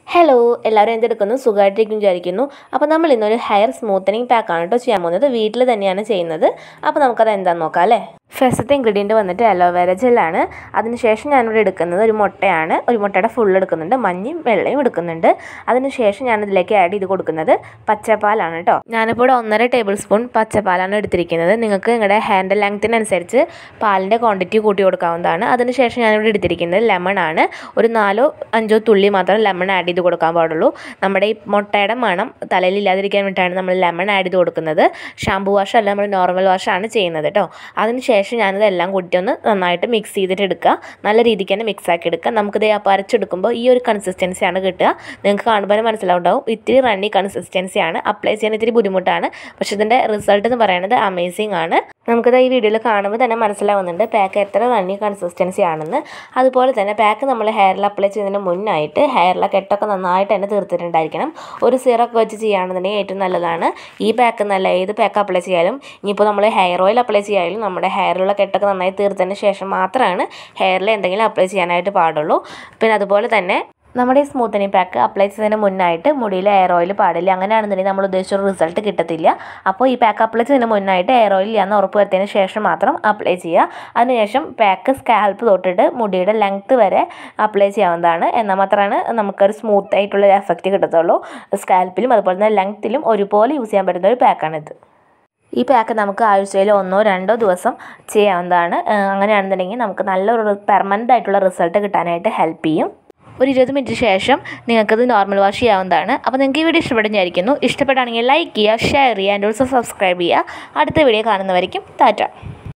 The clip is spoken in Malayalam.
ഹലോ എല്ലാവരും എന്തെടുക്കുന്നു സുഖമായിട്ടിരിക്കും വിചാരിക്കുന്നു അപ്പോൾ നമ്മൾ ഇന്നൊരു ഹെയർ സ്മൂത്തനിങ് പാക്കാണ് കേട്ടോ ചെയ്യാൻ പോകുന്നത് വീട്ടിൽ തന്നെയാണ് ചെയ്യുന്നത് അപ്പോൾ നമുക്കത് എന്താണെന്ന് നോക്കാം അല്ലേ ഫസ്റ്റത്തെ ഇൻഗ്രീഡിയൻറ്റ് വന്നിട്ട് അലോവേര ജെല്ലാണ് അതിനുശേഷം ഞാനിവിടെ എടുക്കുന്നത് ഒരു മുട്ടയാണ് ഒരു മുട്ടയുടെ ഫുൾ എടുക്കുന്നുണ്ട് മഞ്ഞയും വെള്ളയും എടുക്കുന്നുണ്ട് അതിനുശേഷം ഞാനിതിലേക്ക് ആഡ് ചെയ്ത് കൊടുക്കുന്നത് പച്ചപ്പാലാണ് കേട്ടോ ഞാനിപ്പോൾ ഇവിടെ ഒന്നര ടേബിൾ സ്പൂൺ പച്ചപ്പാലാണ് എടുത്തിരിക്കുന്നത് നിങ്ങൾക്ക് നിങ്ങളുടെ ഹാൻഡ് ലെങ്ത്തിനനുസരിച്ച് പാലിൻ്റെ ക്വാണ്ടിറ്റി കൂട്ടി കൊടുക്കാവുന്നതാണ് അതിനുശേഷം ഞാനിവിടെ എടുത്തിരിക്കുന്നത് ലെമൺ ആണ് ഒരു നാലോ അഞ്ചോ തുള്ളി മാത്രം ലെമൺ ആഡ് ചെയ്ത് കൊടുക്കാൻ പാടുള്ളൂ നമ്മുടെ ഈ മുട്ടയുടെ മണം തലയിൽ ഇല്ലാതിരിക്കാൻ വേണ്ടിയിട്ടാണ് നമ്മൾ ലെമൺ ആഡ് ചെയ്ത് കൊടുക്കുന്നത് ഷാമ്പു വാഷ് അല്ല നമ്മൾ നോർമൽ വാഷാണ് ചെയ്യുന്നത് കേട്ടോ അതിനുശേഷം ഞാനിതെല്ലാം കൂട്ടി ഒന്ന് നന്നായിട്ട് മിക്സ് ചെയ്തിട്ട് എടുക്കുക നല്ല രീതിക്ക് തന്നെ മിക്സ് ആക്കി എടുക്കുക നമുക്കിത് അപ്പോൾ അരച്ചെടുക്കുമ്പോൾ ഈ ഒരു കൺസിസ്റ്റൻസിയാണ് കിട്ടുക നിങ്ങൾക്ക് കാണുമ്പോൾ മനസ്സിലാവുണ്ടാവും ഇത്തിരി റണ്ണി കൺസിസ്റ്റൻസിയാണ് അപ്ലൈ ചെയ്യാൻ ഇത്തിരി ബുദ്ധിമുട്ടാണ് പക്ഷേ ഇതിൻ്റെ റിസൾട്ട് എന്ന് പറയുന്നത് അമേസിങ് ആണ് നമുക്കിത് ഈ വീഡിയോയിൽ കാണുമ്പോൾ തന്നെ മനസ്സിലാവുന്നുണ്ട് പാക്ക് എത്ര റണ്ണി കൺസിസ്റ്റൻസി ആണെന്ന് അതുപോലെ തന്നെ പാക്ക് നമ്മൾ ഹെയറിൽ അപ്ലൈ ചെയ്യുന്നതിന് മുന്നായിട്ട് ഹെയറിലെ കെട്ടൊക്കെ നന്നായിട്ട് തന്നെ തീർത്തിട്ടുണ്ടായിരിക്കണം ഒരു സിറൊക്കെ വെച്ച് ചെയ്യുകയാണെന്നുണ്ടെങ്കിൽ ഏറ്റവും നല്ലതാണ് ഈ പാക്ക് നല്ല ഏത് പാക്ക് അപ്ലൈ ചെയ്യാലും ഇനിയിപ്പോൾ നമ്മൾ ഹെയർ ഓയിൽ അപ്ലൈ ചെയ്യാലും നമ്മുടെ ഹെയറിലുള്ള കെട്ടൊക്കെ നന്നായി തീർത്തതിന് ശേഷം മാത്രമാണ് ഹെയറിൽ എന്തെങ്കിലും അപ്ലൈ ചെയ്യാനായിട്ട് പാടുള്ളൂ പിന്നെ അതുപോലെ തന്നെ നമ്മുടെ ഈ സ്മൂത്തനിങ് പാക്ക് അപ്ലൈ ചെയ്യുന്നതിന് മുന്നായിട്ട് മുടിയിൽ എയർ ഓയിൽ പാടില്ല അങ്ങനെയാണെന്നുണ്ടെങ്കിൽ നമ്മൾ ഉദ്ദേശിച്ച ഒരു റിസൾട്ട് കിട്ടത്തില്ല അപ്പോൾ ഈ പാക്ക് അപ്ലൈ ചെയ്യുന്നതിന് മുന്നായിട്ട് എയർ ഓയിൽ ഇല്ലാന്ന് ഉറപ്പ് വരുത്തിയതിന് ശേഷം മാത്രം അപ്ലൈ ചെയ്യുക അതിനുശേഷം പാക്ക് സ്കാൽപ്പ് തൊട്ടിട്ട് മുടിയുടെ ലെങ്ത്ത് വരെ അപ്ലൈ ചെയ്യാവുന്നതാണ് എന്നാൽ മാത്രമാണ് നമുക്കൊരു സ്മൂത്ത് ആയിട്ടുള്ള എഫക്റ്റ് കിട്ടത്തുള്ളൂ സ്കാൽപ്പിലും അതുപോലെ തന്നെ ലെങ്ത്തിലും ഒരുപോലെ യൂസ് ചെയ്യാൻ പറ്റുന്ന ഒരു പാക്കാണിത് ഈ പാക്ക് നമുക്ക് ആഴ്ചയിൽ ഒന്നോ രണ്ടോ ദിവസം ചെയ്യാവുന്നതാണ് അങ്ങനെയാണെന്നുണ്ടെങ്കിൽ നമുക്ക് നല്ലൊരു പെർമനൻ്റ് ആയിട്ടുള്ള റിസൾട്ട് കിട്ടാനായിട്ട് ഹെൽപ്പ് ചെയ്യും ഒരു ഇരുപത് മിനിറ്റ് ശേഷം നിങ്ങൾക്കത് നോർമൽ വാഷ് ചെയ്യാവുന്നതാണ് അപ്പോൾ നിങ്ങൾക്ക് ഈ വീഡിയോ ഇഷ്ടപ്പെടുന്നതായിരിക്കുന്നു ഇഷ്ടപ്പെടുകയാണെങ്കിൽ ലൈക്ക് ചെയ്യുക ഷെയർ ചെയ്യുക ആൻഡ് ഓൾസോ സബ്സ്ക്രൈബ് ചെയ്യുക അടുത്ത വീഡിയോ കാണുന്നവരേക്കും ടാറ്റ